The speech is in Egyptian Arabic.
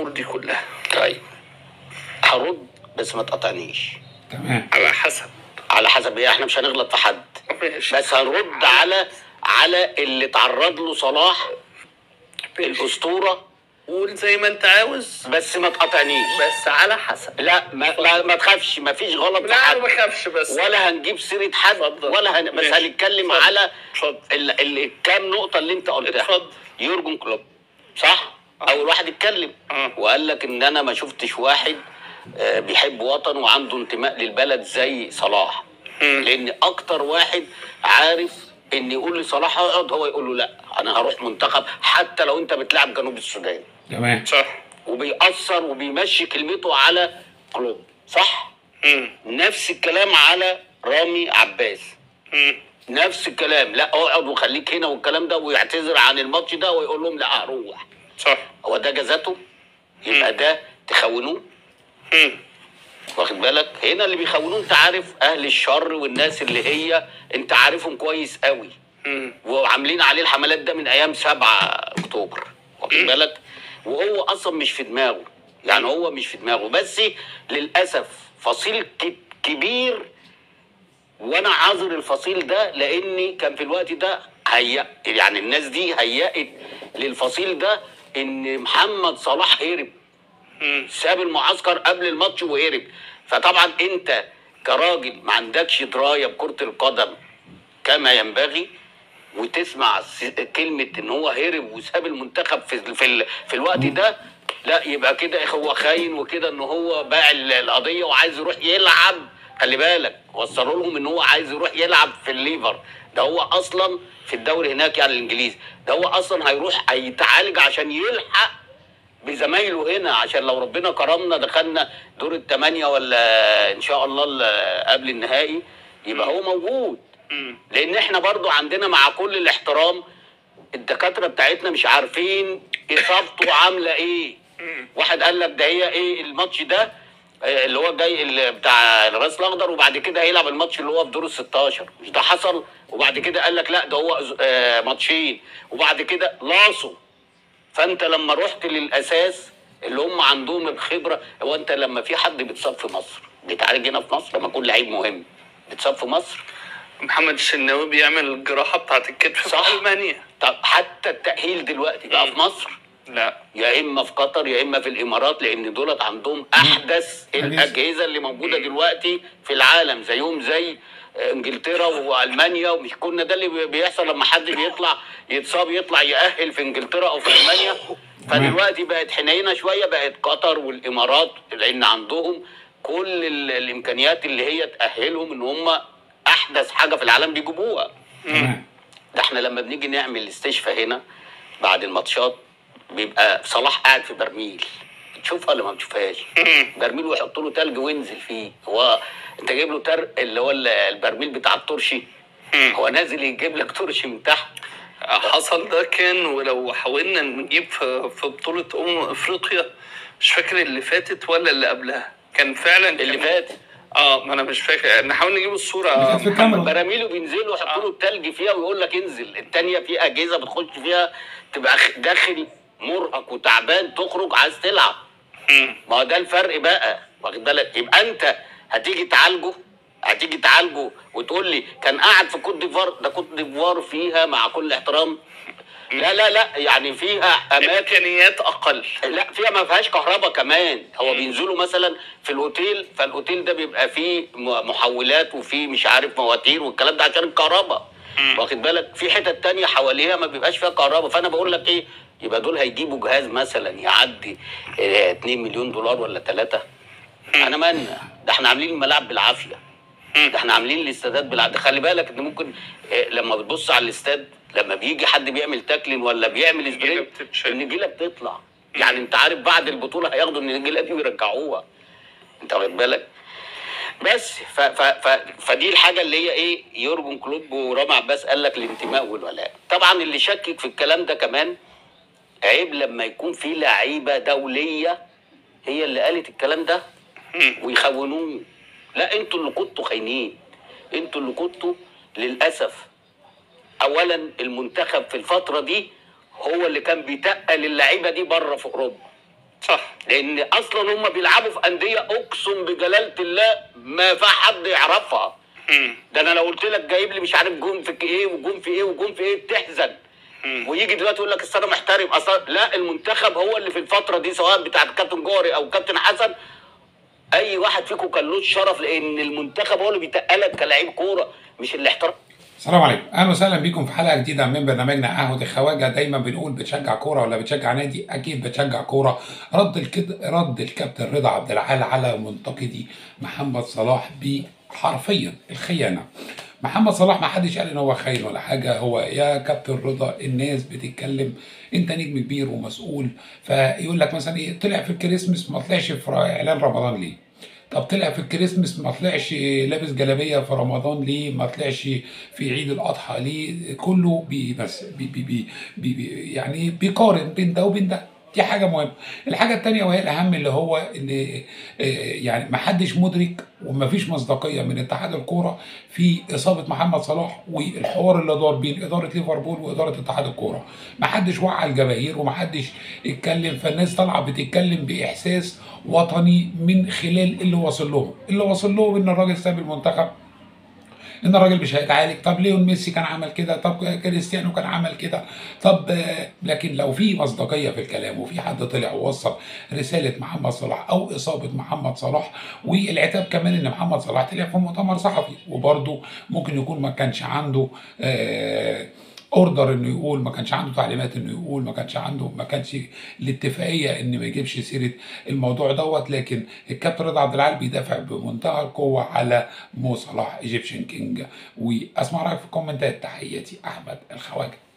الامور دي كلها طيب هرد بس ما تقطعنيش تمام على حسب على حسب ايه احنا مش هنغلط في حد ماشي بس هنرد على على اللي تعرض له صلاح ماشي. الاسطوره قول زي ما انت عاوز بس ما تقطعنيش بس على حسب لا ما, ما, ما تخافش ما فيش غلط في لا انا حد ما بخافش بس ولا هنجيب سيره حد اتفضل. ولا هن... بس ماشي. هنتكلم اتفضل. على اتفضل. ال... ال... الكام نقطه اللي انت قلتها اتفضل. يورجن كلوب صح اول واحد اتكلم اه. وقال لك ان انا ما شفتش واحد آه، بيحب وطنه وعنده انتماء للبلد زي صلاح مم. لان اكتر واحد عارف ان يقول لصلاح اقعد هو يقول له لا انا هروح منتخب حتى لو انت بتلعب جنوب السودان تمام صح وبيأثر وبيمشي كلمته على كلوب صح مم. نفس الكلام على رامي عباس مم. نفس الكلام لا اقعد وخليك هنا والكلام ده ويعتذر عن الماتش ده ويقول لهم لا هروح صح هو ده جزاته يبقى ده تخونوه مم. واخد بالك هنا اللي بيخونوه انت عارف اهل الشر والناس اللي هي انت عارفهم كويس قوي مم. وعاملين عليه الحملات ده من ايام 7 اكتوبر واخد بالك وهو اصلا مش في دماغه يعني هو مش في دماغه بس للاسف فصيل ك- كبير وانا عاذر الفصيل ده لاني كان في الوقت ده هيأ يعني الناس دي هيأت للفصيل ده ان محمد صلاح هرب مم. ساب المعسكر قبل الماتش وهرب فطبعا انت كراجل ما عندكش درايه بكره القدم كما ينبغي وتسمع س- كلمه ان هو هرب وساب المنتخب في في, ال- في الوقت ده لا يبقى كده هو خاين وكده ان هو باع ال- القضيه وعايز يروح يلعب خلي بالك وصلوا لهم ان هو عايز يروح يلعب في الليفر ده هو اصلا في الدوري هناك يعني الانجليزي ده هو اصلا هيروح هيتعالج عشان يلحق بزمايله هنا عشان لو ربنا كرمنا دخلنا دور الثمانية ولا ان شاء الله ال- قبل النهائي يبقى هو موجود مم. لان احنا برضو عندنا مع كل الاحترام الدكاترة بتاعتنا مش عارفين اصابته عاملة ايه مم. واحد قال لك ده هي ايه الماتش ده آه، اللي هو جاي اللي بتاع الراس الاخضر وبعد كده هيلعب الماتش اللي هو في دور ال 16 مش ده حصل وبعد كده قال لك لا ده هو آه، ماتشين وبعد كده لاصوا فانت لما رحت للاساس اللي هم عندهم الخبره هو انت لما في حد بيتصاب في مصر بيتعالج هنا في مصر لما يكون لعيب مهم بيتصاب في مصر محمد الشناوي بيعمل الجراحه بتاعت الكتف صح. في المانيا طب حتى التاهيل دلوقتي بقى في مصر لا يا اما في قطر يا اما في الامارات لان دولت عندهم احدث الاجهزه اللي موجوده دلوقتي في العالم زيهم زي انجلترا والمانيا ومش كنا ده اللي بي- بيحصل لما حد بيطلع يتصاب يطلع يأهل في انجلترا او في المانيا فدلوقتي بقت حنينه شويه بقت قطر والامارات لان عندهم كل ال- الامكانيات اللي هي تأهلهم ان هم احدث حاجه في العالم بيجيبوها تمام ده احنا لما بنيجي نعمل استشفاء هنا بعد الماتشات بيبقى صلاح قاعد في برميل تشوفها ولا ما بتشوفهاش برميل ويحط له تلج وينزل فيه هو انت جايب له تر اللي هو ال- البرميل بتاع الترشي هو نازل يجيب لك ترشي من تحت حصل ده كان ولو حاولنا نجيب في في بطولة أمم أفريقيا مش فاكر اللي فاتت ولا اللي قبلها كان فعلا اللي كان- فات اه ما انا مش فاكر نحاول نجيب الصورة كانت في الكاميرا براميل وبينزلوا ويحطوا له التلج فيها ويقول لك انزل التانية في اجهزه بتخش فيها تبقى خ- داخل مرهق وتعبان تخرج عايز تلعب مم. ما هو ده الفرق بقى واخد بالك يبقى انت هتيجي تعالجه هتيجي تعالجه وتقول لي كان قاعد في كوت ديفوار ده كوت ديفوار فيها مع كل احترام لا لا لا يعني فيها اماكن امكانيات اقل لا فيها ما فيهاش كهرباء كمان هو بينزلوا مثلا في الاوتيل فالاوتيل ده بيبقى فيه م- محولات وفيه مش عارف مواتير والكلام ده عشان الكهرباء واخد بالك في حتت تانية حواليها ما بيبقاش فيها كهرباء فانا بقول لك ايه يبقى دول هيجيبوا جهاز مثلا يعدي اه 2 مليون دولار ولا 3 انا مالنا ده احنا عاملين الملاعب بالعافيه ده احنا عاملين الاستادات بالعافيه خلي بالك ان ممكن اه لما بتبص على الاستاد لما بيجي حد بيعمل تاكلين ولا بيعمل النجيلة سبرنت بتتشال. النجيله بتطلع يعني انت عارف بعد البطوله هياخدوا النجيله دي ويرجعوها انت واخد بالك بس ف ف ف فدي الحاجه اللي هي ايه يورجن كلوب ورامي عباس قال لك الانتماء والولاء طبعا اللي شكك في الكلام ده كمان عيب لما يكون في لعيبه دوليه هي اللي قالت الكلام ده ويخونوه لا انتوا اللي كنتوا خاينين انتوا اللي كنتوا للاسف اولا المنتخب في الفتره دي هو اللي كان بيتقل اللعيبه دي بره في اوروبا صح لان اصلا هم بيلعبوا في انديه اقسم بجلاله الله ما في حد يعرفها مم. ده انا لو قلت لك جايب لي مش عارف جون في ايه وجون في ايه وجون في ايه تحزن مم. ويجي دلوقتي يقول لك أصل انا محترم اصلا لا المنتخب هو اللي في الفتره دي سواء بتاع الكابتن جوهري او كابتن حسن اي واحد فيكم كان له الشرف لان المنتخب هو اللي بيتقلك كلاعب كوره مش الاحتراف السلام عليكم اهلا وسهلا بيكم في حلقه جديده من برنامجنا قهوه الخواجه دايما بنقول بتشجع كوره ولا بتشجع نادي اكيد بتشجع كوره رد الكد... رد الكابتن رضا عبد العال على منتقدي محمد صلاح بحرفيا الخيانه محمد صلاح ما حدش قال ان هو خاين ولا حاجه هو يا كابتن رضا الناس بتتكلم انت نجم كبير ومسؤول فيقول لك مثلا ايه طلع في الكريسماس ما طلعش في اعلان رمضان ليه طب طلع في الكريسماس ما طلعش لابس جلابيه في رمضان ليه ما طلعش في عيد الاضحى ليه كله بي بس بي بي بي بي بي يعني بيقارن بين ده وبين ده دي حاجه مهمه الحاجه الثانيه وهي الاهم اللي هو ان آه، يعني ما حدش مدرك وما فيش مصداقيه من اتحاد الكوره في اصابه محمد صلاح والحوار اللي دار بين اداره ليفربول واداره اتحاد الكوره ما حدش وعى الجماهير وما حدش اتكلم فالناس طالعه بتتكلم باحساس وطني من خلال اللي واصل لهم اللي واصل لهم ان الراجل ساب المنتخب ان الراجل مش هيتعالج طب ليون ميسي كان عمل كده طب كريستيانو كان عمل كده طب آه، لكن لو في مصداقيه في الكلام وفي حد طلع ووصل رساله محمد صلاح او اصابه محمد صلاح والعتاب كمان ان محمد صلاح طلع في مؤتمر صحفي وبرده ممكن يكون ما كانش عنده آه اوردر انه يقول ما كانش عنده تعليمات انه يقول ما كانش عنده ما كانش الاتفاقيه ان ما يجيبش سيره الموضوع دوت لكن الكابتن رضا عبد العال بيدافع بمنتهى القوه على مو صلاح ايجيبشن كينج واسمع رايك في الكومنتات تحياتي احمد الخواجه